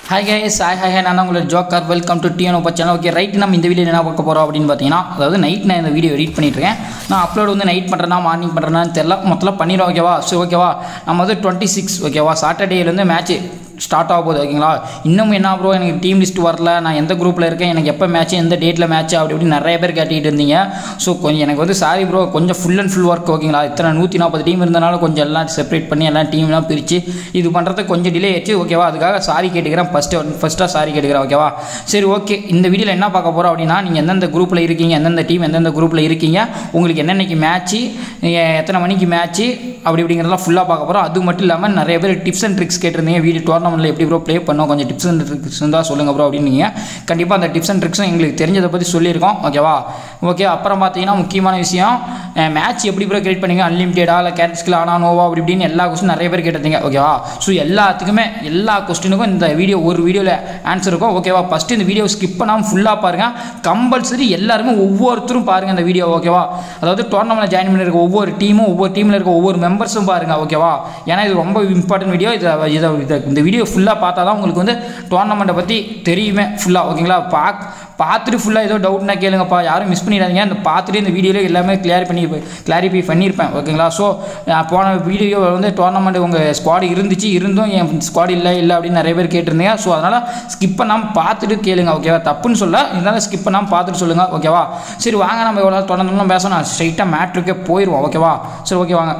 hi guys hi hi நான் தான் உங்களோட ஜோக்கர் வெல்கம் டு டிஎன் ஓப்பா சேனல் ஓகே ரைட் நம்ம இந்த வீடியோ என்ன பார்க்க போகிறோம் அப்படின்னு பார்த்தீங்கன்னா அதாவது நைட் நான் இந்த வீடியோ எடிட் பண்ணிட்டு இருக்கேன் நான் அப்லோட் வந்து நைட் பண்ணுறேன்னா மார்னிங் பண்ணுறேன்னு தெரில மொத்தம் பண்ணிடுவோம் ஓகேவா சரி ஓகேவா நம்ம வந்து டுவெண்ட்டி சிக்ஸ் ஓகேவா சாட்டர்டேலேருந்து மேட்ச் ஸ்டார்ட் ஆக போகுது ஓகேங்களா இன்னும் என்ன ப்ரோ எனக்கு டீம் லிஸ்ட் வரல நான் எந்த குரூப்பில் இருக்கேன் எனக்கு எப்போ மேட்ச் எந்த டேட்டில் மேட்ச் அப்படி இப்படி நிறைய பேர் கேட்டுக்கிட்டு இருந்தீங்க ஸோ கொஞ்சம் எனக்கு வந்து சாரி ப்ரோ கொஞ்சம் ஃபுல் அண்ட் ஃபுல் ஒர்க் ஓகேங்களா இத்தனை நூற்றி நாற்பது டீம் இருந்தனால கொஞ்சம் எல்லாம் செப்பரேட் பண்ணி எல்லாம் டீம்லாம் பிரித்து இது பண்ணுறதுக்கு கொஞ்சம் டிலே ஆயிடுச்சு ஓகேவா அதுக்காக சாரி கேட்டுக்கிறேன் ஃபஸ்ட்டு ஃபஸ்ட்டாக சாரி கேட்டுக்கிறேன் ஓகேவா சரி ஓகே இந்த வீடியோவில் என்ன பார்க்க போகிறோம் அப்படின்னா நீங்கள் எந்தெந்த குரூப்பில் இருக்கீங்க எந்தெந்த டீம் எந்தெந்த குரூப்பில் இருக்கீங்க உங்களுக்கு என்னென்னைக்கு மேட்ச்சு எத்தனை மணிக்கு மேட்ச்சு அப்படி இப்படிங்கிறதெல்லாம் ஃபுல்லாக பார்க்க போகிறோம் அது மட்டும் இல்லாமல் நிறைய பேர் டிப்ஸ் அண்ட் ட்ரிக்ஸ் கேட்டிருந்தீங்க வீடியோ டோர்னமெண்ட்டில் எப்படி ப்ரோ ப்ளே பண்ணோம் கொஞ்சம் டிப்ஸ் அண்ட் ட்ரிக்ஸ் இருந்தால் சொல்லுங்கள் ப்ரோ அப்படின்னீங்க கண்டிப்பாக அந்த டிப்ஸ் அண்ட் ட்ரிக்ஸும் எங்களுக்கு தெரிஞ்சதை பற்றி சொல்லியிருக்கோம் ஓகேவா ஓகே அப்புறம் பார்த்தீங்கன்னா முக்கியமான விஷயம் மேட்ச் எப்படி ப்ரோ கிரியேட் பண்ணீங்க அன்லிமிட்டடா இல்லை கேட்ஸ்கில் ஆனா நோவா அப்படி இப்படின்னு எல்லா கொஸ்டின் நிறைய பேர் கேட்டிருந்தீங்க ஓகேவா ஸோ எல்லாத்துக்குமே எல்லா கொஸ்டினுக்கும் இந்த வீடியோ ஒரு வீடியோவில் ஆன்சர் இருக்கும் ஓகேவா ஃபஸ்ட்டு இந்த வீடியோ ஸ்கிப் பண்ணாமல் ஃபுல்லாக பாருங்கள் கம்பல்சரி எல்லாருமே ஒவ்வொருத்தரும் பாருங்கள் இந்த வீடியோ ஓகேவா அதாவது டோர்னமெண்ட்டில் ஜாயின் பண்ணியிருக்க ஒவ்வொரு டீமும் ஒவ்வொரு டீமில் இருக்க ஒவ்வொரு மெம்பர்ஸும் பாருங்கள் ஓகேவா ஏன்னா இது ரொம்ப இம்பார்ட்டன்ட் வீடியோ இதை இதை இதை இந்த வீடியோ ஃபுல்லாக பார்த்தா தான் உங்களுக்கு வந்து டோர்னமெண்ட்டை பற்றி தெரியுமே ஃபுல்லாக ஓகேங்களா பாக் பார்த்துட்டு ஃபுல்லாக ஏதோ டவுட்னா கேளுங்கப்பா யாரும் மிஸ் பண்ணிடாதீங்க அந்த பார்த்துட்டு இந்த வீடியோவில் எல்லாமே கிளியர் பண்ணி கிளாரிஃபை பண்ணியிருப்பேன் ஓகேங்களா ஸோ போன வீடியோ வந்து டோர்னமெண்ட் உங்கள் ஸ்குவாட் இருந்துச்சு இருந்தும் என் ஸ்குவாட் இல்லை இல்லை அப்படின்னு நிறைய பேர் கேட்டிருந்தீங்க ஸோ அதனால் ஸ்கிப் பண்ணாமல் பார்த்துட்டு கேளுங்க ஓகேவா தப்புன்னு சொல்ல இருந்தாலும் ஸ்கிப் பண்ணாமல் பார்த்துட்டு சொல்லுங்கள் ஓகேவா சரி வாங்க நம்ம எவ்வளோ தொடர்ந்துலாம் பேசணும் ஸ்ட்ரைட்டாக மேட்ருக்கே போயிடுவோம் ஓகேவா சரி ஓகே வாங்க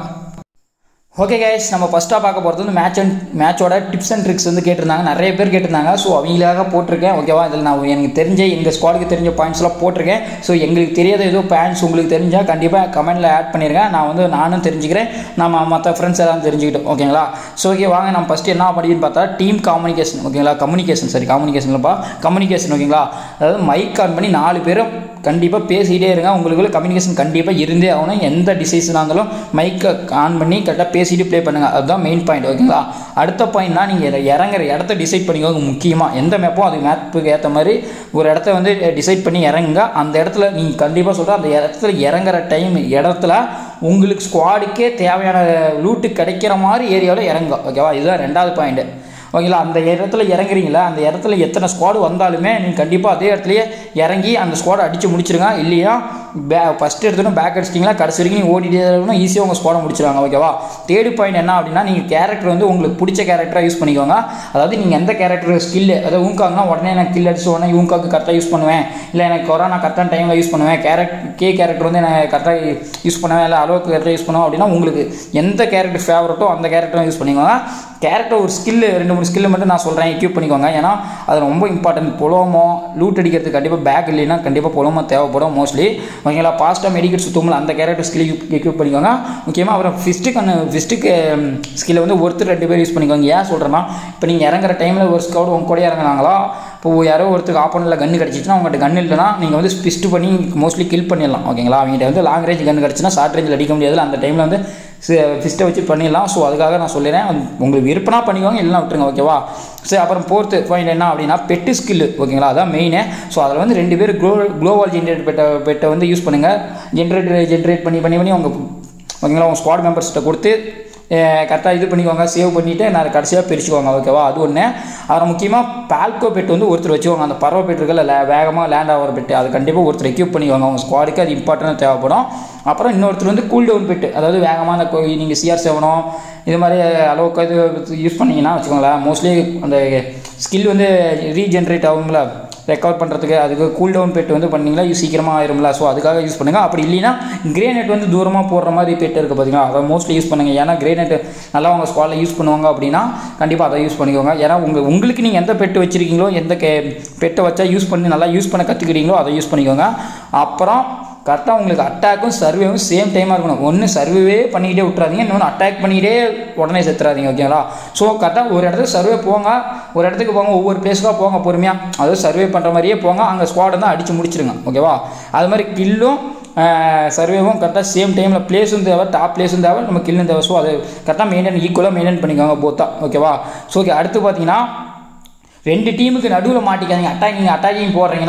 ஓகே கைஸ் நம்ம ஃபஸ்ட்டாக பார்க்க போகிறது வந்து மேட்ச் அண்ட் மேட்சோட டிப்ஸ் அண்ட் ட்ரிக்ஸ் வந்து கேட்டிருந்தாங்க நிறைய பேர் கேட்டிருந்தாங்க ஸோ அவங்களுக்காக போட்டிருக்கேன் ஓகேவா இதில் நான் எனக்கு தெரிஞ்ச எங்கள் ஸ்குவாடுக்கு தெரிஞ்ச பாயிண்ட்ஸ்லாம் போட்டிருக்கேன் ஸோ எங்களுக்கு தெரியாத ஏதோ பாயிண்ட்ஸ் உங்களுக்கு தெரிஞ்சால் கண்டிப்பாக கமெண்ட்டில் ஆட் பண்ணிடுங்க நான் வந்து நானும் தெரிஞ்சுக்கிறேன் நம்ம மற்ற ஃப்ரெண்ட்ஸ் எல்லாம் தெரிஞ்சுக்கிட்டோம் ஓகேங்களா ஸோ ஓகே வாங்க நம்ம ஃபஸ்ட்டு என்ன பண்ணின்னு பார்த்தா டீம் கம்யூனிகேஷன் ஓகேங்களா கம்யூனிகேஷன் சரி கம்யூனிகேஷன்லப்பா கம்யூனிகேஷன் ஓகேங்களா அதாவது மைக் ஆன் பண்ணி நாலு பேரும் கண்டிப்பாக பேசிகிட்டே இருங்க உங்களுக்குள்ள கம்யூனிகேஷன் கண்டிப்பாக இருந்தே ஆகணும் எந்த டிசைஸனாக இருந்தாலும் மைக்கை ஆன் பண்ணி கரெக்டாக பேசிட்டு ப்ளே பண்ணுங்கள் அதுதான் மெயின் பாயிண்ட் ஓகேங்களா அடுத்த பாயிண்ட்னா நீங்கள் இறங்குற இடத்த டிசைட் பண்ணிக்கோங்க முக்கியமாக எந்த மேப்போ அது மேப்புக்கு ஏற்ற மாதிரி ஒரு இடத்த வந்து டிசைட் பண்ணி இறங்குங்க அந்த இடத்துல நீங்கள் கண்டிப்பாக சொல்கிற அந்த இடத்துல இறங்குற டைம் இடத்துல உங்களுக்கு ஸ்குவாடுக்கே தேவையான லூட்டு கிடைக்கிற மாதிரி ஏரியாவில் இறங்குங்க ஓகேவா இதுதான் ரெண்டாவது பாயிண்ட்டு ஓகேங்களா அந்த இடத்துல இறங்குறீங்களா அந்த இடத்துல எத்தனை ஸ்குவாடு வந்தாலுமே நீங்கள் கண்டிப்பாக அதே இடத்துலையே இறங்கி அந்த ஸ்குவாடை அடித்து முடிச்சிருங்க இல்லையா பே ஃபஸ்ட் எடுத்தோம் பேக் அடிச்சிட்டிங்களா கடைசி வரைக்கும் நீங்கள் ஓடிட்டே இருக்கணும் ஈஸியாக உங்கள் ஸ்குவாடை முடிச்சிருவாங்க ஓகேவா தேர்டு பாயிண்ட் என்ன அப்படின்னா நீங்கள் கேரக்டர் வந்து உங்களுக்கு பிடிச்ச கேரக்டராக யூஸ் பண்ணிக்கோங்க அதாவது நீங்கள் எந்த கேரக்டர் ஸ்கில் அதாவது ஊங்காங்கன்னா உடனே எனக்கு கில் அடிச்சு உடனே ஊங்காக்கு கரெக்டாக யூஸ் பண்ணுவேன் இல்லை எனக்கு கொரோனா கரெக்டான டைமில் யூஸ் பண்ணுவேன் கேரக்ட் கே கேரக்டர் வந்து நான் கரெக்டாக யூஸ் பண்ணுவேன் இல்லை அளவுக்கு கரெக்டாக யூஸ் பண்ணுவேன் அப்படின்னா உங்களுக்கு எந்த கேரக்டர் ஃபேவரட்டோ அந்த கேரக்டரும் யூஸ் பண்ணிக்கோங்க கேரக்டர் ஒரு ஸ்கில்லு ரெண்டு மூணு ஸ்கில்லு மட்டும் நான் சொல்கிறேன் எக்யூப் பண்ணிக்கோங்க ஏன்னா அது ரொம்ப இம்பார்ட்டன்ட் பொலோமோ லூட் அடிக்கிறதுக்கு கண்டிப்பாக பேக் இல்லைன்னா கண்டிப்பாக பொலோமோ தேவைப்படும் மோஸ்ட்லி ஓகேங்களா பாஸ்ட்டாக மெடிக்கல் சுத்தமில்ல அந்த கேரக்டர் ஸ்கில் எக்யூப் பண்ணிக்கோங்க முக்கியமாக அப்புறம் ஃபிஸ்ட்டுக்கு அந்த ஃபிஸ்ட்டுக்கு ஸ்கில்லை வந்து ஒருத்தர் ரெண்டு பேர் யூஸ் பண்ணிக்கோங்க ஏன் சொல்கிறேன்னா இப்போ நீங்கள் இறங்குற டைமில் ஒரு ஸ்கவுட் உங்க கூட இறங்குனாங்களா இப்போ யாரோ ஒருத்தருக்கு ஆப்போனில் கன்று கிடச்சிச்சுன்னா உங்கள்கிட்ட கன் இல்லைனா நீங்கள் வந்து ஸ்பிஸ்ட் பண்ணி மோஸ்ட்லி கில் பண்ணிடலாம் ஓகேங்களா அவங்ககிட்ட வந்து லாங் ரேஞ்ச் கன் கிடச்சுன்னா ஷார்ட் ரேஞ்சில் அடிக்க முடியாது அந்த டைமில் வந்து ஃபிஸ்ட்டை வச்சு பண்ணிடலாம் ஸோ அதுக்காக நான் சொல்லிடுறேன் உங்களுக்கு விருப்பனா பண்ணிக்கோங்க இல்லைனா விட்டுருங்க ஓகேவா சரி அப்புறம் ஃபோர்த்து பாயிண்ட் என்ன அப்படின்னா பெட்டு ஸ்கில்லு ஓகேங்களா அதான் மெயினு ஸோ அதில் வந்து ரெண்டு பேர் க்ளோ க்ளோவால் ஜென்ரேட் பெட்டை பெட்டை வந்து யூஸ் பண்ணுங்கள் ஜென்ரேட் ஜென்ரேட் பண்ணி பண்ணி பண்ணி உங்கள் ஓகேங்களா உங்கள் ஸ்குவாட் மெம்பர்ஸ்கிட்ட கொடுத்து கரெக்டாக இது பண்ணிக்கோங்க சேவ் பண்ணிவிட்டு நான் கடைசியாக பிரிச்சுக்கோங்க ஓகேவா அது ஒன்று அதில் முக்கியமாக பால்கோ பெட் வந்து ஒருத்தர் வச்சுக்கோங்க அந்த பறவை பெட் இருக்குல்ல வேகமாக லேண்ட் ஆகிற பெட்டு அது கண்டிப்பாக ஒருத்தர் எக்யூப் பண்ணிக்கோங்க அவங்க ஸ்குவாடுக்கு அது இம்பார்ட்டன்ட் தேவைப்படும் அப்புறம் இன்னொருத்தர் வந்து கூல் டவுன் பெட்டு அதாவது வேகமாக அந்த நீங்கள் சிஆர் செவனோ இது மாதிரி அளவுக்கு இது யூஸ் பண்ணிங்கன்னா வச்சுக்கோங்களேன் மோஸ்ட்லி அந்த ஸ்கில் வந்து ரீஜென்ரேட் ஆகுங்களா ரெக்கவர் பண்ணுறதுக்கு அதுக்கு கூல் டவுன் பெட் வந்து பண்ணிங்களா சீக்கிரமாக ஆயிரும்ல ஸோ அதுக்காக யூஸ் பண்ணுங்கள் அப்படி இல்லைன்னா கிரேனெட் வந்து தூரமாக போடுற மாதிரி பெட் இருக்குது பார்த்தீங்களா அதை மோஸ்ட்லி யூஸ் பண்ணுங்கள் ஏன்னா கிரேனெட் நல்லா உங்கள் ஸ்குவாடில் யூஸ் பண்ணுவாங்க அப்படின்னா கண்டிப்பாக அதை யூஸ் பண்ணிக்கோங்க ஏன்னா உங்கள் உங்களுக்கு நீங்கள் எந்த பெட்டு வச்சுருக்கீங்களோ எந்த கே பெட்டை வச்சா யூஸ் பண்ணி நல்லா யூஸ் பண்ண கற்றுக்கிட்டீங்களோ அதை யூஸ் பண்ணிக்கோங்க அப்புறம் கரெக்டாக உங்களுக்கு அட்டாக்கும் சர்வேவும் சேம் டைமாக இருக்கணும் ஒன்று சர்வே பண்ணிக்கிட்டே விட்றாதீங்க இன்னொன்று அட்டாக் பண்ணிக்கிட்டே உடனே செத்துறாதீங்க ஓகேங்களா ஸோ கரெக்டாக ஒரு இடத்துக்கு சர்வே போங்க ஒரு இடத்துக்கு போங்க ஒவ்வொரு பிளேஸுக்காக போங்க பொறுமையாக அதாவது சர்வே பண்ணுற மாதிரியே போங்க அங்கே ஸ்குவாடை தான் அடித்து முடிச்சிருங்க ஓகேவா அது மாதிரி கில்லும் சர்வேவும் கரெக்டாக சேம் டைமில் பிளேஸும் தேவை டாப் பிளேஸும் தேவை நம்ம கில்லும் தேவை ஸோ அது கரெக்டாக மெயின்டைன் ஈக்குவலாக மெயின்டைன் பண்ணிக்கோங்க போத்தா ஓகேவா ஸோ ஓகே அடுத்து பார்த்தீங்கன்னா ரெண்டு டீமுக்கு நடுவில் மாட்டிக்காதீங்க அட்டாக்கிங் அட்டாக்கிங் போடுறீங்கன்னா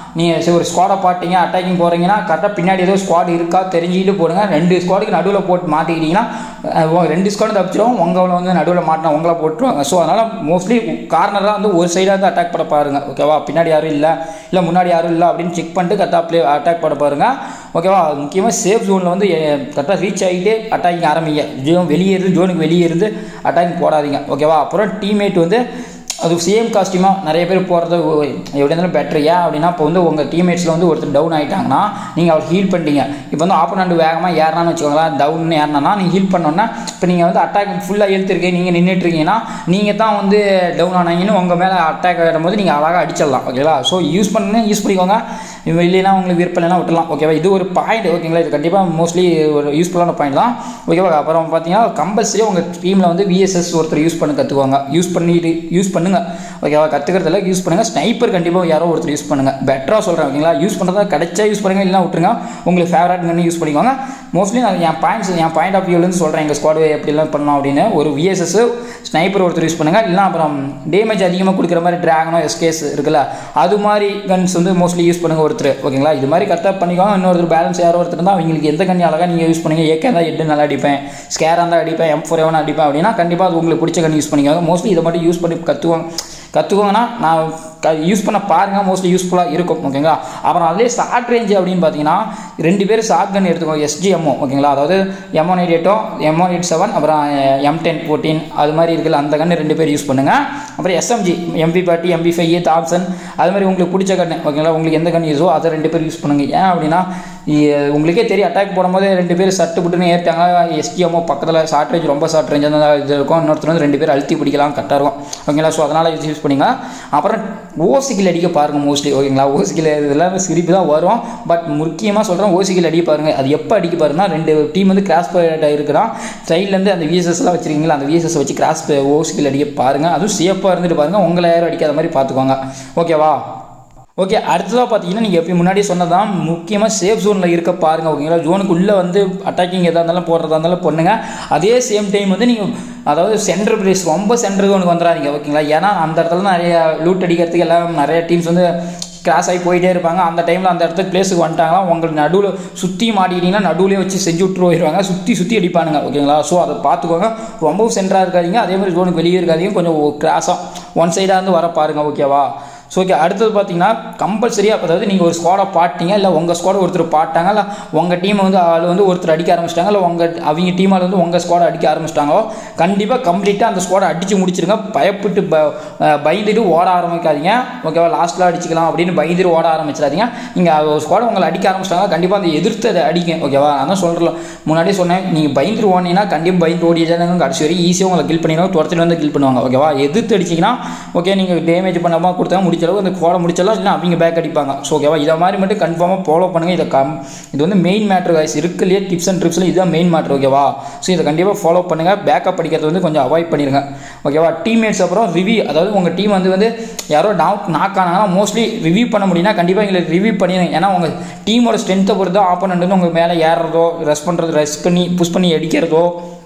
நீங்கள் சரி ஒரு ஸ்குவாடை பாட்டீங்க அட்டாக்கிங் போகிறீங்கன்னா கரெக்டாக பின்னாடி ஏதோ ஸ்குவாட் இருக்கா தெரிஞ்சுக்கிட்டு போடுங்க ரெண்டு ஸ்குவாடுக்கு நடுவில் போட்டு மாட்டிக்கிட்டீங்கன்னா அஹ், உங்க ரெண்டு ஸ்குவாடு தப்பிச்சிடும் உங்களை வந்து நடுவில் மாட்டினா உங்களை போட்டுருவாங்க ஸோ அதனால் மோஸ்ட்லி கார்னராக வந்து ஒரு சைடாக வந்து அட்டாக் பண்ண பாருங்க ஓகேவா பின்னாடி யாரும் இல்லை இல்லை முன்னாடி யாரும் இல்லை அப்படின்னு செக் பண்ணிட்டு கரெக்டாக ப்ளே அட்டாக் பண்ண பாருங்க ஓகேவா முக்கியமாக சேஃப் ஜோனில் வந்து கரெக்டாக ரீச் ஆகிட்டு அட்டாக்கிங் ஆரம்பிங்க ஜோன் வெளியே இருந்து ஜோனுக்கு வெளியே இருந்து அட்டாக்கிங் போடாதீங்க ஓகேவா அப்புறம் டீம்மேட் வந்து அது சேம் காஸ்டியூமாக நிறைய பேர் போகிறது எப்படி இருந்தாலும் பெட்ரு ஏன் அப்படின்னா இப்போ வந்து உங்கள் டீம்மேட்ஸில் வந்து ஒருத்தர் டவுன் ஆகிட்டாங்கன்னா நீங்கள் அவர் ஹீல் பண்ணிட்டீங்க இப்போ வந்து ஆப்போனண்ட் வேகமாக ஏறினான்னு வச்சுக்கோங்களேன் டவுன் ஏறினா நீங்கள் ஹீல் பண்ணோன்னா இப்போ நீங்கள் வந்து அட்டாக் ஃபுல்லாக இழுத்துருக்கீங்க நீங்கள் நின்றுட்டு இருக்கீங்கன்னா நீங்கள் தான் வந்து டவுன் ஆனாங்கன்னு உங்கள் மேலே அட்டாக் ஆகிடும்போது நீங்கள் அழகாக அடிச்சிடலாம் ஓகேவா ஸோ யூஸ் பண்ணுங்க யூஸ் பண்ணிக்கோங்க இப்போ இல்லைன்னா உங்களுக்கு விருப்பம் இல்லைனா விட்டுலாம் ஓகேவா இது ஒரு பாயிண்ட் ஓகேங்களா இது கண்டிப்பாக மோஸ்ட்லி ஒரு யூஸ்ஃபுல்லான பாயிண்ட் தான் ஓகேவா அப்புறம் பார்த்தீங்கன்னா கம்பல்சரி உங்கள் டீமில் வந்து விஎஸ்எஸ் ஒருத்தர் யூஸ் பண்ண கற்றுக்குவாங்க யூஸ் பண்ணிட்டு யூஸ் பண்ணுங்க ஓகேவா கற்றுக்கிறதுல யூஸ் பண்ணுங்கள் ஸ்னைப்பர் கண்டிப்பாக யாரோ ஒருத்தர் யூஸ் பண்ணுங்கள் பெட்டராக சொல்கிறேன் ஓகேங்களா யூஸ் பண்ணுறதா கிடைச்சா யூஸ் பண்ணுங்க இல்லைனா விட்டுருங்க உங்களுக்கு ஃபேவரட் கன்னு யூஸ் பண்ணிக்கோங்க மோஸ்ட்லி நான் என் பாயிண்ட்ஸ் என் பாயிண்ட் ஆஃப் வியூலேருந்து சொல்கிறேன் எங்கள் ஸ்குவாடு எப்படிலாம் பண்ணலாம் அப்படின்னு ஒரு விஎஸ்எஸ் ஸ்னைப்பர் ஒருத்தர் யூஸ் பண்ணுங்கள் இல்லைனா அப்புறம் டேமேஜ் அதிகமாக கொடுக்குற மாதிரி ட்ராகனோ எஸ்கேஸ் இருக்குல்ல அது மாதிரி கன்ஸ் வந்து மோஸ்ட்லி யூஸ் பண்ணுங்க ஒருத்தர் ஓகேங்களா இது மாதிரி கரெக்டாக பண்ணிக்கோங்க இன்னொருத்தர் பேலன்ஸ் யாரோ ஒருத்தர் தான் அவங்களுக்கு எந்த கண்ணி அழகாக நீங்கள் யூஸ் பண்ணுங்க ஏக்கே தான் எட்டு நல்லா அடிப்பேன் ஸ்கேராக இருந்தால் அடிப்பேன் எம் ஃபோர் எவனா அடிப்பேன் அப்படின்னா கண்டிப்பாக அது உங்களுக்கு பிடிச்ச கண்ணி யூஸ் பண்ணிக்கோங்க மோஸ்ட்லி இதை மட்டும் யூஸ் பண்ணி கற்றுவாங்க கற்றுக்கோங்கன்னா நான் க யூஸ் பண்ண பாருங்கள் மோஸ்ட்லி யூஸ்ஃபுல்லாக இருக்கும் ஓகேங்களா அப்புறம் அதிலே ஷார்ட் ரேஞ்சு அப்படின்னு பார்த்தீங்கன்னா ரெண்டு பேர் ஷார்ட் கன் எடுத்துக்கோங்க எஸ்ஜிஎம்ஓ ஓகேங்களா அதாவது எம் ஒன் எயிட் எயிட்டோ எம் ஒன் எயிட் செவன் அப்புறம் எம் டென் ஃபோர்டீன் அது மாதிரி இருக்குல்ல அந்த கன்று ரெண்டு பேர் யூஸ் பண்ணுங்கள் அப்புறம் SMG MP party MP five Thompson அது மாதிரி உங்களுக்கு பிடிச்ச கன்று ஓகேங்களா உங்களுக்கு எந்த கன்று யூஸோ அதை ரெண்டு பேர் யூஸ் பண்ணுங்கள் ஏன் அப்படின்னா இ- உங்களுக்கே தெரியும் அட்டாக் போடும்போது ரெண்டு பேர் சட்டு புட்டுன்னு ஏற்றாங்க எஸ்டிஎம்மோ பக்கத்தில் ஷார்ட் ரேஞ்ச் ரொம்ப ஷார்ட் ரேஞ்ச் அந்த இது இருக்கும் இன்னொருத்தர் வந்து ரெண்டு பேர் அழுத்தி பிடிக்கலாம் கரெக்டாக இருக்கும் ஓகேங்களா ஸோ அதனால் இது யூஸ் பண்ணிங்க அப்புறம் ஓசிக்கில் அடிக்க பாருங்கள் மோஸ்ட்லி ஓகேங்களா ஓசிக்கில் இதெல்லாம் சிரிப்பு தான் வரும் பட் முக்கியமாக சொல்கிறேன் ஓசிக்கில் அடிக்க பாருங்கள் அது எப்போ அடிக்க பாருங்கன்னா ரெண்டு டீம் வந்து கிராஸ் இருக்குன்னா சைட்லேருந்து அந்த விஎஸ்எஸ்லாம் வச்சிருக்கீங்களா அந்த விஎஸ்எஸ் வச்சு கிராஸ் ஓசிக்கில் அடிக்க பாருங்கள் அதுவும் சேஃபாக இருந்துட்டு பாருங்கள் உங்களை யாரும் அடிக்காத மாதிரி பார்த்துக்கோங்க ஓகேவா ஓகே அடுத்ததாக பார்த்தீங்கன்னா நீங்கள் எப்பயும் முன்னாடி சொன்னதான் முக்கியமாக சேஃப் ஜோனில் இருக்க பாருங்கள் ஓகேங்களா ஜோனுக்குள்ளே வந்து அட்டாக்கிங் எதாக இருந்தாலும் போடுறதா இருந்தாலும் பண்ணுங்க அதே சேம் டைம் வந்து நீங்கள் அதாவது சென்டர் பிளேஸ் ரொம்ப சென்டர் ஜோனுக்கு வந்துடாதீங்க ஓகேங்களா ஏன்னா அந்த இடத்துல நிறைய லூட் அடிக்கிறதுக்கு எல்லாம் நிறைய டீம்ஸ் வந்து கிராஸ் ஆகி போயிட்டே இருப்பாங்க அந்த டைமில் அந்த இடத்துக்கு பிளேஸுக்கு வந்துட்டாங்கன்னா உங்களுக்கு நடுவில் சுற்றி மாட்டிக்கிட்டீங்கன்னா நடுவுலேயே வச்சு செஞ்சு விட்டு போயிடுவாங்க சுற்றி சுற்றி அடிப்பானுங்க ஓகேங்களா ஸோ அதை பார்த்துக்கோங்க ரொம்பவும் சென்டராக இருக்காதீங்க அதே மாதிரி ஜோனுக்கு வெளியே இருக்காதீங்க கொஞ்சம் கிராஸாக ஒன் சைடாக இருந்து வர பாருங்க ஓகேவா ஸோ ஓகே அடுத்தது பார்த்தீங்கன்னா கம்பல்சரியாக அதாவது நீங்கள் ஒரு ஸ்குவாடை பாட்டிங்க இல்லை உங்கள் ஸ்குவாடை ஒருத்தர் பாட்டாங்க இல்லை உங்கள் டீமை வந்து ஆள் வந்து ஒருத்தர் அடிக்க ஆரம்பிச்சிட்டாங்க இல்லை உங்கள் அவங்க டீமால் வந்து உங்கள் ஸ்குவாடை அடிக்க ஆரம்பிச்சிட்டாங்களோ கண்டிப்பாக கம்ப்ளீட்டாக அந்த ஸ்குவாடை அடித்து முடிச்சிருங்க பயப்பட்டு ப அஹ் பயந்துட்டு ஓட ஆரம்பிக்காதீங்க ஓகேவா லாஸ்ட்டில் அடிச்சுக்கலாம் அப்படின்னு பயந்துட்டு ஓட ஆரம்பிச்சிடாதீங்க நீங்கள் ஒரு ஸ்குவாடை உங்களை அடிக்க ஆரம்பிச்சிட்டாங்க கண்டிப்பாக அந்த எதிர்த்து அதை அடிங்க ஓகேவா அதான் சொல்கிறேன் முன்னாடியே சொன்னேன் நீங்கள் பயந்துட்டு ஓடினீங்கன்னா கண்டிப்பாக பயந்து ஓடிச்சாங்க கடைசி வரைக்கும் ஈஸியாக உங்களை கில் பண்ணிடுவாங்க துரத்துட்டு வந்து கில் பண்ணுவாங்க ஓகேவா எதிர்த்து அடிச்சிங்கன்னா ஓகே நீங்கள் டேமேஜ் பண்ணாமல் கொடுத்தா முடிச்ச அளவு அந்த கோடை முடிச்சாலும் இல்லை அவங்க பேக் அடிப்பாங்க ஸோ ஓகேவா இதை மாதிரி மட்டும் கன்ஃபார்மாக ஃபாலோ பண்ணுங்கள் இதை கம் இது வந்து மெயின் மேட்ரு guys இருக்கு இல்லையா டிப்ஸ் அண்ட் ட்ரிப்ஸில் இதுதான் மெயின் மேட்ரு ஓகேவா ஸோ இதை கண்டிப்பாக ஃபாலோ பண்ணுங்கள் பேக்கப் அடிக்கிறது வந்து கொஞ்சம் அவாய்ட் பண்ணிடுங்க ஓகேவா டீம்மேட்ஸ் அப்புறம் ரிவ்யூ அதாவது உங்கள் டீம் வந்து வந்து யாரோ நாக் நாக் ஆனாங்கன்னா மோஸ்ட்லி ரிவ்யூ பண்ண முடியும்னா கண்டிப்பாக எங்களுக்கு ரிவ்யூ பண்ணிடுங்க ஏன்னா உங்கள் டீமோட ஸ்ட்ரென்த்தை பொறுத்து ஆப்போனண்ட் வந்து உங்கள் மேலே ஏறுறதோ ரெஸ்ட் பண்ணுறது ரெஸ்ட் பண்ணி புஷ் பண்ணி அடிக்கிறதோ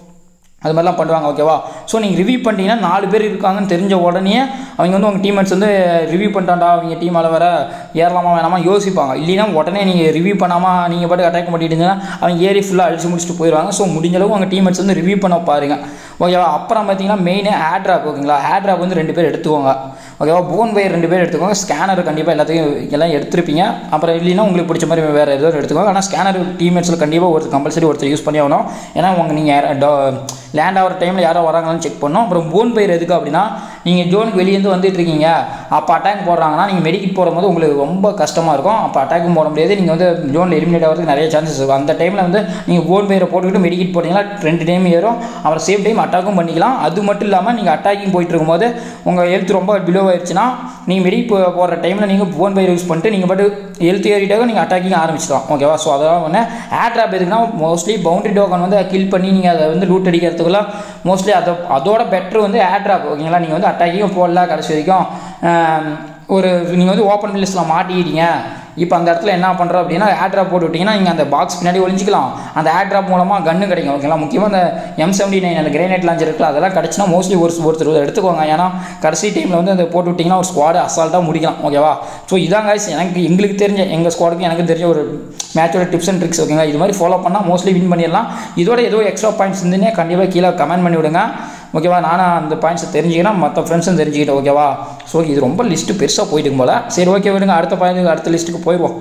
அது மாதிரிலாம் பண்ணுவாங்க ஓகேவா ஸோ நீங்கள் ரிவ்யூ பண்ணிட்டீங்கன்னா நாலு பேர் இருக்காங்கன்னு தெரிஞ்ச உடனே அவங்க வந்து உங்கள் டீம்மேட்ஸ் வந்து ரிவ்யூ பண்ணிட்டாண்டா அவங்க டீமால் வர ஏறலாமா வேணாமா யோசிப்பாங்க இல்லைன்னா உடனே நீங்கள் ரிவ்யூ பண்ணாமல் நீங்கள் பாட்டு அட்டாக் பண்ணிட்டீங்கன்னா அவங்க ஏறி ஃபுல்லாக அழிச்சு முடிச்சுட்டு போயிடுவாங்க ஸோ முடிஞ்ச அளவு உங்கள் டீம்மேட்ஸ் வந்து ரிவ்யூ பண்ண பாருங்க ஓகேவா அப்புறம் பார்த்தீங்கன்னா மெயின் ஹேட் ட்ராப் ஓகேங்களா ஹேட் ட்ராப் வந்து ரெண்டு பேர் எடுத்துக்கோங்க ஓகேவா போன் வயர் ரெண்டு பேர் எடுத்துக்கோங்க ஸ்கேனர் கண்டிப்பாக எல்லாத்தையும் எல்லாம் எடுத்திருப்பீங்க அப்புறம் இல்லைன்னா உங்களுக்கு பிடிச்ச மாதிரி வேறு ஏதோ எடுத்துக்கோங்க ஆனால் ஸ்கேனர் டீம்மேட்ஸில் கண்டிப்பாக ஒருத்தர் கம்பல்சரி ஒருத்தர் யூஸ் பண்ணி ஆகணும் ஏன்னா உங்கள் நீங்கள் லேண்ட் ஆகிற டைமில் யாரோ வராங்களான்னு செக் பண்ணோம் அப்புறம் போன் பயிர் எதுக்கு அப்படின்னா நீங்கள் ஜோனுக்கு வெளியேருந்து வந்துட்டு இருக்கீங்க அப்போ அட்டாக் போடுறாங்கன்னா நீங்கள் மெடிக்கிட் போடும்போது உங்களுக்கு ரொம்ப கஷ்டமாக இருக்கும் அப்போ அட்டாக்கும் போட முடியாது நீங்கள் வந்து ஜோனில் எலிமினேட் ஆகிறதுக்கு நிறைய சான்சஸ் இருக்கும் அந்த டைமில் வந்து நீங்கள் போன் பயிரை போட்டுக்கிட்டு மெடிக்கிட் போட்டிங்கன்னா ரெண்டு டைம் ஏறும் அப்புறம் சேம் டைம் அட்டாக்கும் பண்ணிக்கலாம் அது மட்டும் இல்லாமல் நீங்கள் அட்டாக்கிங் போயிட்டு இருக்கும்போது உங்கள் ஹெல்த் ரொம்ப பிலோ ஆயிடுச்சுன்னா நீங்கள் மெடி போடுற டைமில் நீங்கள் போன் பயிர் யூஸ் பண்ணிட்டு நீங்கள் பாட்டு ஹெல்த் ஏறிட்டாக நீங்கள் அட்டாக்கிங் ஆரம்பிச்சிடலாம் ஓகேவா ஸோ அதெல்லாம் ஒன்று ஏர் ட்ராப் எதுக்குன்னா மோஸ்ட்லி பவுண்டரி டோக்கன் வந்து கில் பண்ணி நீங்கள் அதை வந்து லூட் அடிக்கிறதுக்குள்ள மோஸ்ட்லி அதை அதோட பெட்ரு வந்து ஏர் ட்ராப் ஓகேங்களா நீங்கள் வந்து அட்டாக்கிங்கும் போடல கடைசி வரைக்கும் ஆம், ஒரு நீங்கள் வந்து ஓப்பன் பிளேஸில் மாட்டிக்கிட்டீங்க இப்போ அந்த இடத்துல என்ன பண்ணுறோம் அப்படின்னா ஏர் ட்ராப் போட்டு விட்டிங்கன்னா நீங்கள் அந்த பாக்ஸ் பின்னாடி ஒளிஞ்சிக்கலாம் அந்த ஏர் ட்ராப் மூலமாக கன்று கிடைக்கும் ஓகேங்களா முக்கியமாக அந்த எம் செவன்டி நைன் அந்த கிரேனைட் லான்ச் இருக்குல்ல அதெல்லாம் கிடச்சினா மோஸ்ட்லி ஒரு ஒருத்தர் எடுத்துக்கோங்க ஏன்னா கடைசி டைமில் வந்து அந்த போட்டு விட்டிங்கன்னா ஒரு ஸ்குவாடு அசால்ட்டாக முடிக்கலாம் ஓகேவா ஸோ இதான் guys எனக்கு எங்களுக்கு தெரிஞ்ச எங்கள் ஸ்குவாடுக்கு எனக்கு தெரிஞ்ச ஒரு மேட்சோட டிப்ஸ் அண்ட் ட்ரிக்ஸ் ஓகேங்களா இது மாதிரி ஃபாலோ பண்ணால் மோஸ்ட்லி வின் பண்ணிடலாம் இதோட ஏதோ எக்ஸ்ட்ரா பாயிண்ட்ஸ் இருந்துன்னே கண்டிப்பாக கீழே கமெண்ட் பண்ணி விடுங்க ஓகேவா நானும் அந்த பாயிண்ட்ஸை தெரிஞ்சுக்கிறேன் மற்ற ஃப்ரெண்ட்ஸும் தெரிஞ்சுக்கிட்டேன் ஓகேவா ஸோ இது ரொம்ப லிஸ்ட்டு பெருசாக போயிட்டு இருக்கும் போல சரி ஓகே விடுங்க அடுத்த பாயிண்ட் அடுத்த லிஸ்ட்டுக்கு போயிடுவோம்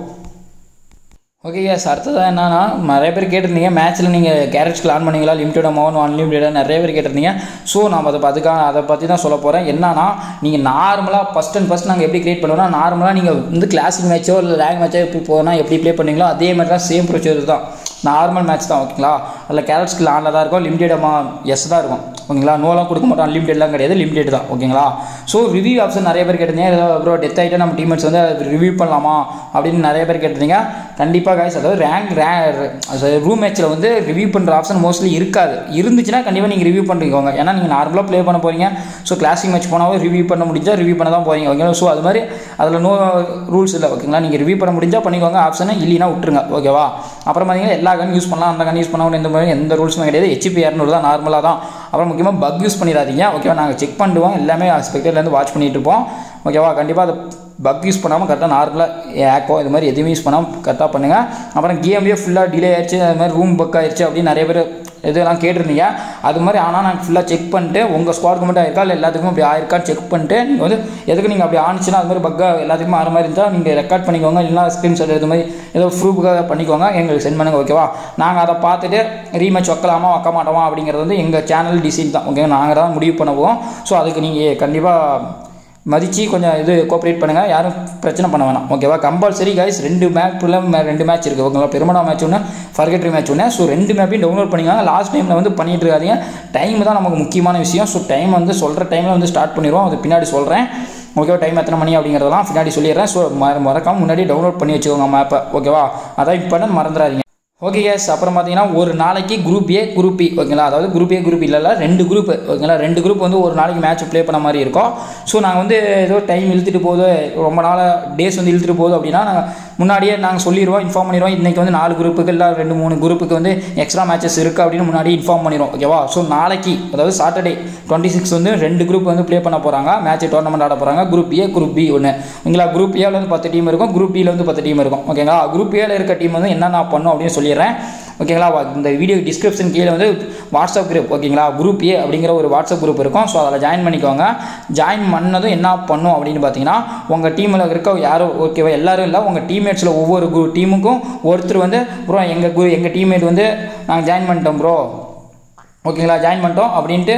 ஓகே எஸ் அடுத்ததாக என்னன்னா நிறைய பேர் கேட்டிருந்தீங்க மேட்ச்சில் நீங்கள் கேரட்ஸ்க்கு ஆன் பண்ணீங்களா லிமிட்டட் அமௌண்ட் அன்லிமிட்டடாக நிறைய பேர் கேட்டிருந்தீங்க ஸோ நான் அதை அதுக்காக அதை பற்றி தான் சொல்ல போகிறேன் என்னன்னா நீங்கள் நார்மலாக ஃபஸ்ட் அண்ட் ஃபஸ்ட் நாங்கள் எப்படி கிரியேட் பண்ணுவோம்னா நார்மலாக நீங்கள் வந்து கிளாசிக் மேட்ச்சோ இல்லை ரேங்க் மேட்ச்சோ எப்படி போனால் எப்படி ப்ளே பண்ணீங்களோ அதே மாதிரி தான் சேம் ப்ரொசீஜர் தான் நார்மல் மேட்ச் தான் ஓகேங்களா அதில் கேரட்ஸ்க்கு ஆனில் தான் இருக்கும் லிமிடெட் அமா எஸ் தான் இருக்கும் ஓகேங்களா நோலாம் கொடுக்க மாட்டோம் அன்லிமிட்டட்லாம் கிடையாது லிமிடெட் தான் ஓகேங்களா ஸோ ரிவ்யூ ஆப்ஷன் நிறைய பேர் கேட்டிருந்தீங்க அப்புறம் டெத் ஆகிட்டா நம்ம டீம்மேட்ஸ் வந்து ரிவ்யூ பண்ணலாமா அப்படின்னு நிறைய பேர் கேட்டிருந்தீங்க கண்டிப்பாக காய்ஸ் அதாவது ரேங்க் ரே ரூம் மேட்ச்சில் வந்து ரிவ்யூ பண்ணுற ஆப்ஷன் மோஸ்ட்லி இருக்காது இருந்துச்சுன்னா கண்டிப்பாக நீங்கள் ரிவ்யூ பண்ணிக்கோங்க ஏன்னா நீங்கள் நார்மலாக ப்ளே பண்ண போகிறீங்க ஸோ கிளாசிக் மேட்ச் போனாலும் ரிவ்யூ பண்ண முடிஞ்சால் ரிவ்யூ பண்ண தான் போகிறீங்க ஓகேங்களா ஸோ அது மாதிரி அதில் நோ ரூல்ஸ் இல்லை ஓகேங்களா நீங்கள் ரிவ்யூ பண்ண முடிஞ்சால் பண்ணிக்கோங்க ஆப்ஷனை இல்லைனா விட்டுருங்க ஓகேவா அப்புறம் பார்த்தீங்கன்னா எல்லா கன் யூஸ் பண்ணலாம் அந்த கன் யூஸ் பண்ணாமல் எந்த மாதிரி எந்த ரூல்ஸுமே கிடையாது ஹெச்பி இரநூறு தான் நார்மலாக தான் அப்புறம் முக்கியமாக பக் யூஸ் பண்ணிடாதீங்க ஓகேவா நாங்கள் செக் பண்ணிடுவோம் எல்லாமே ஸ்பெக்டர்லேருந்து வாட்ச் பண்ணிட்டு இருப்போம் ஓகேவா கண்டிப்பாக அதை பக் யூஸ் பண்ணாமல் கரெக்டாக நார்மலாக ஏக்கோ இது மாதிரி எதுவுமே யூஸ் பண்ணாமல் கரெக்டாக பண்ணுங்கள் அப்புறம் கேம்லேயே ஃபுல்லாக டிலே ஆயிடுச்சு அது மாதிரி ரூம் பக் ஆயிடுச்சு அப்படின்னு நிறைய பேர் இதெல்லாம் கேட்டிருந்தீங்க அது மாதிரி ஆனால் நான் ஃபுல்லாக செக் பண்ணிட்டு உங்கள் ஸ்குவாடுக்கு மட்டும் ஆயிருக்கா இல்லை எல்லாத்துக்கும் அப்படி ஆயிருக்கான்னு செக் பண்ணிட்டு நீங்கள் வந்து எதுக்கு நீங்கள் அப்படி ஆனிச்சுன்னா அது மாதிரி பக்கா எல்லாத்துக்குமே ஆற மாதிரி இருந்தால் நீங்கள் ரெக்கார்ட் பண்ணிக்கோங்க இல்லைனா ஸ்க்ரீன்ஷாட் இது மாதிரி ஏதோ ப்ரூஃபுக்காக பண்ணிக்கோங்க எங்களுக்கு சென்ட் பண்ணுங்கள் ஓகேவா நாங்கள் அதை பார்த்துட்டு ரீமேட்ச் வைக்கலாமா வைக்க மாட்டோமா அப்படிங்கிறது வந்து எங்கள் சேனல் டிசைன் தான் ஓகே நாங்கள் தான் முடிவு பண்ணுவோம் ஸோ அதுக்கு நீங்கள் கண்டிப்பாக மதித்து கொஞ்சம் இது கோஆப்ரேட் பண்ணுங்கள் யாரும் பிரச்சனை பண்ண வேணாம் ஓகேவா கம்பல்சரி கைஸ் ரெண்டு மேப்பில் ரெண்டு மேட்ச் இருக்குது ஓகேவா பெருமனா மேட்ச் ஒன்று ஃபர்கெட்ரி மேட்ச் ஒன்று ஸோ ரெண்டு மேப்பையும் டவுன்லோட் பண்ணிக்கோங்க லாஸ்ட் டைமில் வந்து பண்ணிட்டு இருக்காதீங்க டைம் தான் நமக்கு முக்கியமான விஷயம் ஸோ டைம் வந்து சொல்கிற டைமில் வந்து ஸ்டார்ட் பண்ணிடுவோம் அது பின்னாடி சொல்கிறேன் ஓகேவா டைம் எத்தனை மணி அப்படிங்கிறதெல்லாம் பின்னாடி சொல்லிடுறேன் ஸோ மறக்காமல் முன்னாடி டவுன்லோட் பண்ணி வச்சுக்கோங்க மேப்பை ஓகேவா அதான் இப்போ மறந்துடாதீங்க ஓகே கேஸ் அப்புறம் பார்த்தீங்கன்னா ஒரு நாளைக்கு குரூப் ஏ குரூப் பி ஓகேங்களா அதாவது குரூப் ஏ குரூப் இல்லைல்ல ரெண்டு குரூப் ஓகேங்களா ரெண்டு குரூப் வந்து ஒரு நாளைக்கு மேட்ச் ப்ளே பண்ண மாதிரி இருக்கும் ஸோ நாங்கள் வந்து ஏதோ டைம் இழுத்துட்டு போகுது ரொம்ப நாள் டேஸ் வந்து இழுத்துட்டு போகுது அப்படின்னா நாங்கள் முன்னாடியே நாங்கள் சொல்லிடுவோம் இன்ஃபார்ம் பண்ணிடுவோம் இன்றைக்கி வந்து நாலு குரூப்புக்கு இல்லை ரெண்டு மூணு குரூப்புக்கு வந்து எக்ஸ்ட்ரா மேட்சஸ் இருக்குது அப்படின்னு முன்னாடி இன்ஃபார்ம் பண்ணிடுவோம் ஓகேவா ஸோ நாளைக்கு அதாவது சாட்டர்டே டுவெண்ட்டி சிக்ஸ் வந்து ரெண்டு குரூப் வந்து ப்ளே பண்ண போகிறாங்க மேட்ச் டோர்னமெண்ட் ஆட போகிறாங்க குரூப் ஏ குரூப் பி ஒன்று ஓகேங்களா குரூப் ஏல வந்து பத்து டீம் இருக்கும் குரூப் பியில் வந்து பத்து டீம் இருக்கும் ஓகேங்களா குரூப் ஏல இருக்க டீம் வந்து என்னென்ன பண்ணும் அப்படின்னு சொல்லிடுறேன் ஓகேங்களா இந்த வீடியோ டிஸ்கிரிப்ஷன் கீழே வந்து வாட்ஸ்அப் குரூப் ஓகேங்களா குரூப் ஏ அப்படிங்கிற ஒரு வாட்ஸ்அப் குரூப் இருக்கும் ஸோ அதில் ஜாயின் பண்ணிக்கோங்க ஜாயின் பண்ணதும் என்ன பண்ணும் அப்படின்னு பார்த்தீங்கன்னா உங்கள் டீமில் இருக்க யாரும் ஓகேவா எல்லாரும் இல்லை உங்கள் டீம்மேட்ஸில் ஒவ்வொரு குரூ டீமுக்கும் ஒருத்தர் வந்து ப்ரோ எங்கள் குரூ எங்கள் டீம்மேட் வந்து நாங்கள் ஜாயின் பண்ணிட்டோம் ப்ரோ ஓகேங்களா ஜாயின் பண்ணிட்டோம் அப்படின்ட்டு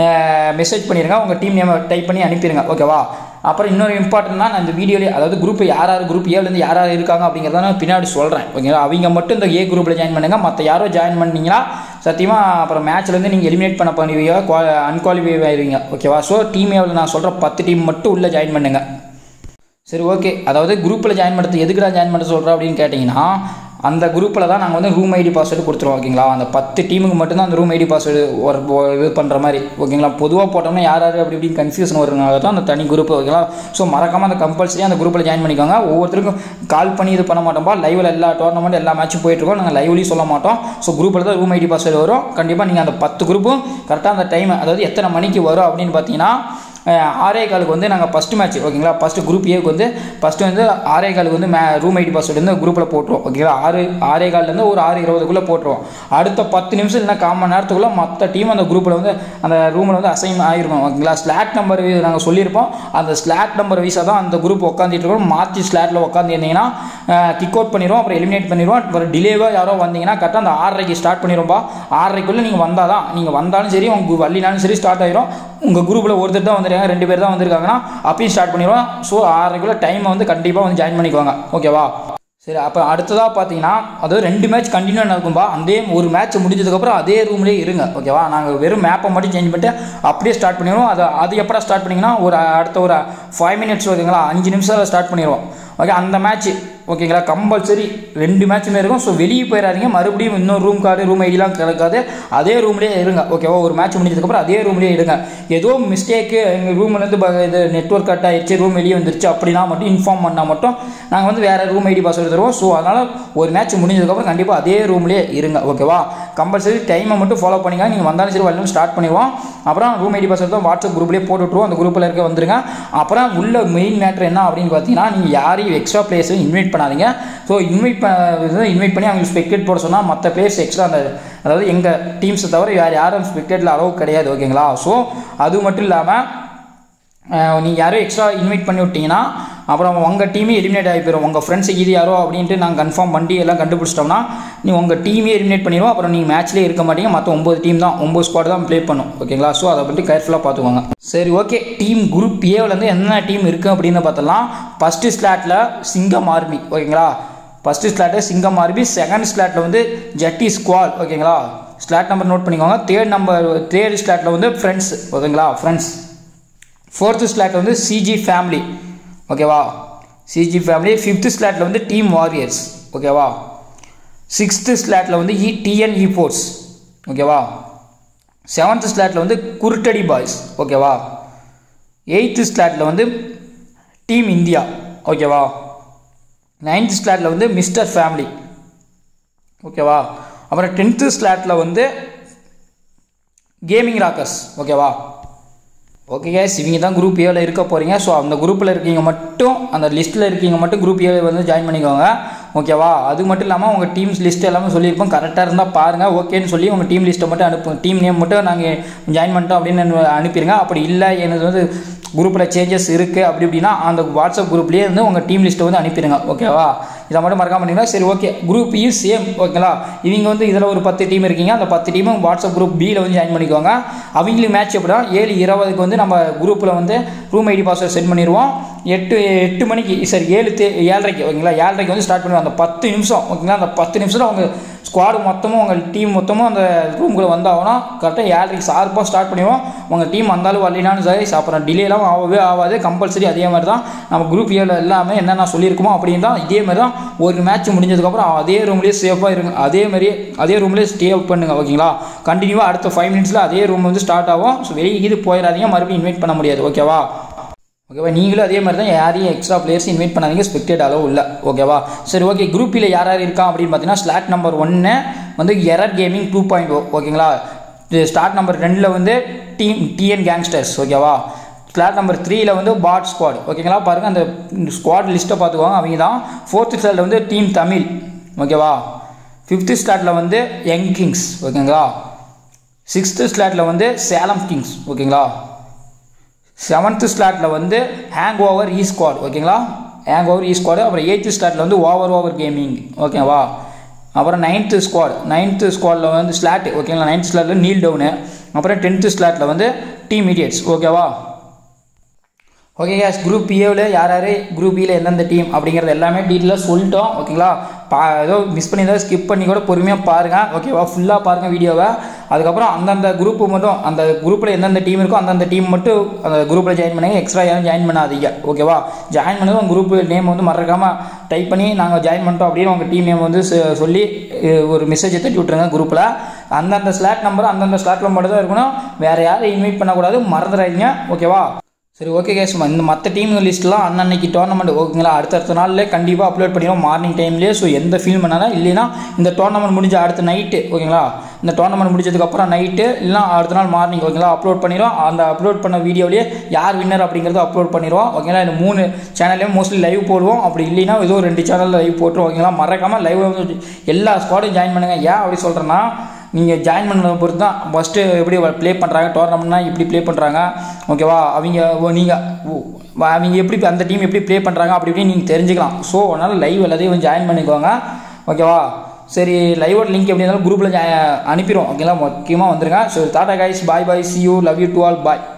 மெசேஜ் பண்ணிடுங்க உங்கள் டீம் நேம் டைப் பண்ணி அனுப்பிடுங்க ஓகேவா அப்புறம் இன்னொரு இம்பார்ட்டன்ட்னா நான் இந்த வீடியோலேயே அதாவது குரூப் யார் யார் குரூப் ஏலேருந்து யார் யார் இருக்காங்க அப்படிங்கிறத நான் பின்னாடி சொல்கிறேன் ஓகேங்களா அவங்க மட்டும் இந்த ஏ குரூப்பில் ஜாயின் பண்ணுங்கள் மற்ற யாரோ ஜாயின் பண்ணீங்கன்னா சத்தியமாக அப்புறம் மேட்ச்லேருந்து நீங்கள் எலிமினேட் பண்ண பண்ணுவீங்க அன்குவாலிஃபை ஆயிடுவீங்க ஓகேவா ஸோ டீம் ஏவில் நான் சொல்கிற பத்து டீம் மட்டும் உள்ளே ஜாயின் பண்ணுங்கள் சரி ஓகே அதாவது குரூப்பில் ஜாயின் பண்ணுறது எதுக்குடா ஜாயின் பண்ண சொல்கிறோம் அப்படின்னு கேட்டிங்கன்னா அந்த குரூப்பில் தான் நாங்கள் வந்து ரூம் ஐடி பாஸ்வேர்டு கொடுத்துருவோம் ஓகேங்களா அந்த பத்து டீமுக்கு மட்டும்தான் அந்த ரூம் ஐடி பாஸ்வேர்டு ஒரு இது பண்ணுற மாதிரி ஓகேங்களா பொதுவாக போட்டோம்னா யார் யார் அப்படி இப்படின்னு கன்ஃபியூஷன் வருனால தான் அந்த தனி குரூப் ஓகேங்களா ஸோ மறக்காமல் அந்த கம்பல்சரி அந்த குரூப்பில் ஜாயின் பண்ணிக்கோங்க ஒவ்வொருத்தருக்கும் கால் பண்ணி இது பண்ண மாட்டோம்பா லைவில் எல்லா டோர்னமெண்ட் எல்லா மேட்சும் போயிட்டுருக்கோம் நாங்கள் லைவ்லேயும் சொல்ல மாட்டோம் ஸோ குரூப்பில் தான் ரூம் ஐடி பாஸ்வேர்டு வரும் கண்டிப்பாக நீங்கள் அந்த பத்து குரூப்பும் கரெக்டாக அந்த டைம் அதாவது எத்தனை மணிக்கு வரும் அப்படின்னு பார்த்தீங்கன்னா ஆரே காலுக்கு வந்து நாங்கள் ஃபஸ்ட்டு மேட்ச் ஓகேங்களா ஃபஸ்ட்டு குரூப் ஏக்கு வந்து ஃபஸ்ட்டு வந்து ஆரே காலுக்கு வந்து மே ரூம் ஐடி பாஸ்வேர்டு வந்து குரூப்பில் போட்டுருவோம் ஓகேங்களா ஆறு ஆரே கால்லேருந்து ஒரு ஆறு இருபதுக்குள்ளே போட்டுருவோம் அடுத்த பத்து நிமிஷம் இல்லைனா கால் மணி நேரத்துக்குள்ளே மற்ற டீம் அந்த குரூப்பில் வந்து அந்த ரூமில் வந்து அசைன் ஆகிருக்கும் ஓகேங்களா ஸ்லாட் நம்பர் நாங்கள் சொல்லியிருப்போம் அந்த ஸ்லாட் நம்பர் வீஸாக தான் அந்த குரூப் உட்காந்துட்டு இருக்கோம் மாற்றி ஸ்லாட்டில் உட்காந்துருந்தீங்கன்னா கிக் அவுட் பண்ணிடுவோம் அப்புறம் எலிமினேட் பண்ணிடுவோம் அப்புறம் டிலேவாக யாரோ வந்தீங்கன்னா கரெக்டாக அந்த ஆறரைக்கு ஸ்டார்ட் பண்ணிடுவோம்பா ஆறரைக்குள்ளே நீங்கள் வந்தால் தான் நீங்கள் வந்தாலும் சரி உங்கள் வள்ளினாலும் சரி ஸ்டார்ட் ஆயிரும் உங்கள் குரூப்பில் ஒருத்தர் தான் வந்துருக்காங்க ரெண்டு பேர் தான் வந்திருக்காங்கன்னா அப்பயும் ஸ்டார்ட் பண்ணிடுவோம் ஸோ ஆறரைக்குள்ளே டைமை வந்து கண்டிப்பாக வந்து ஜாயின் பண்ணிக்குவாங்க ஓகேவா சரி அப்போ அடுத்ததாக பார்த்தீங்கன்னா அதாவது ரெண்டு மேட்ச் கண்டினியூ நடக்கும்பா அதே ஒரு மேட்ச் முடிஞ்சதுக்கப்புறம் அதே ரூம்லேயே இருங்க ஓகேவா நாங்கள் வெறும் மேப்பை மட்டும் சேஞ்ச் பண்ணிட்டு அப்படியே ஸ்டார்ட் பண்ணிடுவோம் அது அது எப்படா ஸ்டார்ட் பண்ணிங்கன்னா ஒரு அடுத்த ஒரு ஃபைவ் மினிட்ஸ் ஓகேங்களா அஞ்சு நிமிஷம் ஸ்டார்ட் பண்ணிடுவோம் ஓகே அந்த மேட்ச் ஓகேங்களா கம்பல்சரி ரெண்டு மேட்சுமே இருக்கும் ஸோ வெளியே போயிடாதீங்க மறுபடியும் இன்னொரு ரூம் கார்டு ரூம் ஐடிலாம் கிடைக்காது அதே ரூம்லேயே இருங்க ஓகேவா ஒரு மேட்ச் முடிஞ்சதுக்கப்புறம் அதே ரூம்லேயே இருங்க ஏதோ மிஸ்டேக்கு எங்கள் ரூம்லேருந்து இது நெட்ஒர்க் கட் ஆயிடுச்சு ரூம் வெளியே வந்துருச்சு அப்படின்னா மட்டும் இன்ஃபார்ம் பண்ணால் மட்டும் நாங்கள் வந்து வேறு ரூம் ஐடி பாஸ்வேர்டு தருவோம் ஸோ அதனால் ஒரு மேட்ச் முடிஞ்சதுக்கப்புறம் கண்டிப்பாக அதே ரூம்லேயே இருங்க ஓகேவா கம்பல்சரி டைமை மட்டும் ஃபாலோ பண்ணிங்க நீங்கள் வந்தாலும் சரி வரலும் ஸ்டார்ட் பண்ணிடுவோம் அப்புறம் ரூம் ஐடி பாஸ்வேர்டு தான் வாட்ஸ்அப் குரூப்லேயே போட்டு விட்ருவோம் அந்த குரூப்பில் இருக்க வந்துருங்க அப்புறம் உள்ள மெயின் மேட்ரு என்ன அப்படின்னு பார்த்தீங்கன்னா நீங்கள் யாரையும் எக்ஸ்ட்ரா பிளேயர்ஸும் இன்வைட் பண்ணாதீங்க ஸோ இன்வைட் பண்ண இன்வைட் பண்ணி அவங்களுக்கு ஸ்பெக்டேட் போட சொன்னால் மற்ற பிளேயர்ஸ் எக்ஸ்ட்ரா அந்த அதாவது எங்கள் டீம்ஸை தவிர வேறு யாரும் ஸ்பெக்டேட்டில் அளவு கிடையாது ஓகேங்களா ஸோ அது மட்டும் இல்லாமல் நீங்கள் யாரும் எக்ஸ்ட்ரா இன்வைட் பண்ணி விட்டீங்கன்னா அப்புறம் உங்கள் டீமே எலிமினேட் ஆகி போயிடும் உங்கள் ஃப்ரெண்ட்ஸ் இது யாரோ அப்படின்ட்டு நாங்கள் கன்ஃபார்ம் பண்ணி எல்லாம் கண்டுபிடிச்சிட்டோம்னா நீ உங்கள் டீமே எலிமினேட் பண்ணிடுவோம் அப்புறம் நீங்கள் மேட்ச்லேயே இருக்க மாட்டீங்க மற்ற ஒம்பது டீம் தான் ஒம்பது ஸ்குவாட் தான் ப்ளே பண்ணும் ஓகேங்களா ஸோ அதை பற்றி கேர்ஃபுல்லாக பார்த்துக்கோங்க சரி ஓகே டீம் குரூப் ஏவிலேருந்து என்னென்ன டீம் இருக்குது அப்படின்னு பார்த்தலாம் ஃபஸ்ட்டு ஸ்லாட்டில் சிங்கம் ஆர்மி ஓகேங்களா first slot Singam army second ஸ்லாட்டில் வந்து ஜட்டி ஸ்குவால் ஓகேங்களா ஸ்லாட் நம்பர் நோட் பண்ணிக்கோங்க தேர்ட் நம்பர் தேர்ட் ஸ்லாட்டில் வந்து ஃப்ரெண்ட்ஸ் ஓகேங்களா ஃப்ரெண்ட்ஸ் ஃபோர்த்து ஸ்லாட்டில் வந்து சிஜி ஃபேமிலி ஓகேவா சிஜி ஃபேமிலி ஃபிஃப்த்து ஸ்லாட்டில் வந்து டீம் வாரியர்ஸ் ஓகேவா சிக்ஸ்த்து ஸ்லாட்டில் வந்து இ டிஎன் இ ஃபோர்ஸ் ஓகேவா செவன்த்து ஸ்லாட்டில் வந்து குருட்டடி பாய்ஸ் ஓகேவா எயித்து ஸ்லாட்டில் வந்து டீம் இந்தியா ஓகேவா நைன்த் ஸ்லாட்டில் வந்து மிஸ்டர் ஃபேமிலி ஓகேவா அப்புறம் டென்த்து ஸ்லாட்டில் வந்து கேமிங் ராக்கர்ஸ் ஓகேவா ஓகே கேஸ் இவங்க தான் குரூப் ஏவில் இருக்க போகிறீங்க ஸோ அந்த குரூப்பில் இருக்கீங்க மட்டும் அந்த லிஸ்ட்டில் இருக்கீங்க மட்டும் குரூப் ஏ வந்து ஜாயின் பண்ணிக்கோங்க ஓகேவா அது மட்டும் இல்லாமல் உங்கள் டீம்ஸ் லிஸ்ட் எல்லாமே சொல்லியிருப்போம் கரெக்டாக இருந்தால் பாருங்கள் ஓகேன்னு சொல்லி உங்கள் டீம் லிஸ்ட்டை மட்டும் அனுப்புங்க டீம் நேம் மட்டும் நாங்கள் ஜாயின் பண்ணிட்டோம் அப்படின்னு அனுப்பிடுங்க அப்படி இல்லை எனது வந்து குரூப்பில் சேஞ்சஸ் இருக்குது அப்படி இப்படின்னா அந்த வாட்ஸ்அப் குரூப்லேயே வந்து உங்கள் டீம் லிஸ்ட்டை வந்து அனுப்பிடுங்க ஓகேவா இதை மட்டும் மறக்காம பண்ணிங்கன்னா சரி ஓகே குரூப்பையும் சேம் ஓகேங்களா இவங்க வந்து இதில் ஒரு பத்து டீம் இருக்கீங்க அந்த பத்து டீமும் வாட்ஸ்அப் குரூப் பியில் வந்து ஜாயின் பண்ணிக்கோங்க அவங்களுக்கு மேட்ச் எப்படின்னா ஏழு இருபதுக்கு வந்து நம்ம குரூப்பில் வந்து ரூம் ஐடி பாஸ்வேர்ட் சென்ட் பண்ணிடுவோம் எட்டு எட்டு மணிக்கு சரி ஏழு தே ஏழரைக்கு ஓகேங்களா ஏழரைக்கு வந்து ஸ்டார்ட் பண்ணுவோம் அந்த பத்து நிமிஷம் ஓகேங்களா அந்த பத்து நிமிஷத்தில் அவங்க ஸ்குவாடு மொத்தமும் உங்கள் டீம் மொத்தமும் அந்த ரூம்குள்ளே வந்தாங்கன்னா கரெக்டாக ஏழரைக்கு ஷார்ப்பாக ஸ்டார்ட் பண்ணிடுவோம் உங்கள் டீம் வந்தாலும் வரலினாலும் சரி அப்புறம் டிலேலாம் ஆகவே ஆகாது கம்பல்சரி அதே மாதிரி தான் நம்ம குரூப் ஏவில் எல்லாமே என்னென்ன சொல்லியிருக்கோமோ அப்படின்னு தான் இதே மாதிரி தான் ஒரு மேட்ச் முடிஞ்சதுக்கப்புறம் அதே ரூம்லேயே சேஃபாக இருங்க அதே மாதிரி அதே ரூம்லேயே ஸ்டே பண்ணுங்க ஓகேங்களா கண்டினியூவாக அடுத்த ஃபைவ் மினிட்ஸில் அதே ரூம் வந்து ஸ்டார்ட் ஆகும் ஸோ வெளியே இது போயிடாதீங்க மறுபடியும் இன்வைட் பண்ண முடியாது ஓகேவா ஓகேவா நீங்களும் அதே மாதிரி தான் யாரையும் எக்ஸ்ட்ரா பிளேயர்ஸ் இன்வைட் பண்ணாதீங்க ஸ்பெக்டேட் அளவு இல்லை ஓகேவா சரி ஓகே குரூப்பில் யார் யார் இருக்கா அப்படின்னு பார்த்தீங்கன்னா ஸ்லாட் நம்பர் ஒன்று வந்து error gaming two point O ஓகேங்களா ஸ்டார்ட் நம்பர் ரெண்டில் வந்து டீம் டிஎன் கேங்ஸ்டர்ஸ் ஓகேவா ஸ்லாட் நம்பர் த்ரீயில் வந்து பாட் ஸ்குவாட் ஓகேங்களா பாருங்கள் அந்த ஸ்குவாட் லிஸ்ட்டை பார்த்துக்குவாங்க அவங்க தான் ஃபோர்த்து ஸ்லாட்டில் வந்து டீம் தமிழ் ஓகேவா ஃபிஃப்த்து ஸ்லாட்டில் வந்து யங் கிங்ஸ் ஓகேங்களா சிக்ஸ்த்து ஸ்லாட்டில் வந்து சேலம் கிங்ஸ் ஓகேங்களா செவன்த்து ஸ்லாட்டில் வந்து ஹேங் ஓவர் இ ஸ்குவாட் ஓகேங்களா ஹேங் ஓவர் இ ஸ்குவாடு அப்புறம் எயித்து ஸ்லாட்டில் வந்து ஓவர் ஓவர் கேமிங் ஓகேவா அப்புறம் நைன்த்து ஸ்குவாட் நைன்த்து ஸ்குவாடில் வந்து ஸ்லாட் ஓகேங்களா நைன்த் ஸ்லாட்டில் நீல் டவுனு அப்புறம் டென்த்து ஸ்லாட்டில் வந்து டீம் மீடியட்ஸ் ஓகேவா ஓகே கேஸ் குரூப் ஏவில் யார் யார் குரூப் பியில் எந்தெந்த டீம் அப்படிங்கிறது எல்லாமே டீட்டெயிலாக சொல்லிட்டோம் ஓகேங்களா பா ஏதோ மிஸ் பண்ணியிருந்தா ஸ்கிப் பண்ணி கூட பொறுமையாக பாருங்கள் ஓகேவா ஃபுல்லாக பாருங்கள் வீடியோவை அதுக்கப்புறம் அந்தந்த குரூப்பு மட்டும் அந்த குரூப்பில் எந்தெந்த டீம் இருக்கோ அந்தந்த டீம் மட்டும் அந்த குரூப்பில் ஜாயின் பண்ணுங்க எக்ஸ்ட்ரா யாரும் ஜாயின் பண்ணாதீங்க ஓகேவா ஜாயின் பண்ணதும் உங்கள் குரூப் நேம் வந்து மறக்காமல் டைப் பண்ணி நாங்கள் ஜாயின் பண்ணிட்டோம் அப்படின்னு உங்கள் டீம் நேம் வந்து சொ- சொல்லி அஹ், ஒரு மெசேஜை தட்டி விட்ருங்க குரூப்பில் அந்தந்த ஸ்லாட் நம்பர் அந்தந்த ஸ்லாட்டில் மட்டும் தான் இருக்கணும் வேறு யாரும் இன்வைட் பண்ணக்கூடாது மறந்துடாதீங்க ஓகேவா சரி ஓகே கேஸ் இந்த மற்ற டீம் லிஸ்ட்லாம் அன்னன்னைக்கு டோர்னமெண்ட் ஓகேங்களா அடுத்தடுத்த நாளில் கண்டிப்பாக அப்லோட் பண்ணிடுவோம் மார்னிங் டைம்லேயே ஸோ எந்த ஃபீல் பண்ணாலும் இல்லைன்னா இந்த டோர்னமெண்ட் முடிஞ்ச அடுத்த நைட்டு ஓகேங்களா இந்த டோர்னமெண்ட் முடிஞ்சதுக்கப்புறம் நைட்டு இல்லைனா அடுத்த நாள் மார்னிங் ஓகேங்களா அப்லோட் பண்ணிடுவோம் அந்த அப்லோட் பண்ண வீடியோலேயே யார் வின்னர் அப்படிங்கிறத அப்லோட் பண்ணிடுவோம் ஓகேங்களா இந்த மூணு சேனல்லையும் மோஸ்ட்லி லைவ் போடுவோம் அப்படி இல்லைன்னா ஏதோ ரெண்டு சேனலில் லைவ் போட்டுருவோம் ஓகேங்களா மறக்காமல் லைவ் வந்து எல்லா ஸ்குவாடையும் ஜாயின் பண்ணுங்கள் ஏன் அப்படி சொல்கிறேன்னா நீங்கள் ஜாயின் பண்ணதை பொறுத்து தான் ஃபஸ்ட்டு எப்படி ப்ளே பண்ணுறாங்க டோர்னமெண்ட்னா இப்படி ப்ளே பண்ணுறாங்க ஓகேவா அவங்க நீங்கள் அவங்க எப்படி அந்த டீம் எப்படி ப்ளே பண்ணுறாங்க அப்படி இப்படின்னு நீங்கள் தெரிஞ்சுக்கலாம் ஸோ அதனால் லைவ் எல்லாத்தையும் ஜாயின் பண்ணிக்கோங்க ஓகேவா சரி லைவோட லிங்க் எப்படி இருந்தாலும் குரூப்பில் அனுப்பிடுவோம் ஓகேங்களா முக்கியமாக வந்துருங்க so tata guys bye bye see you love you to all bye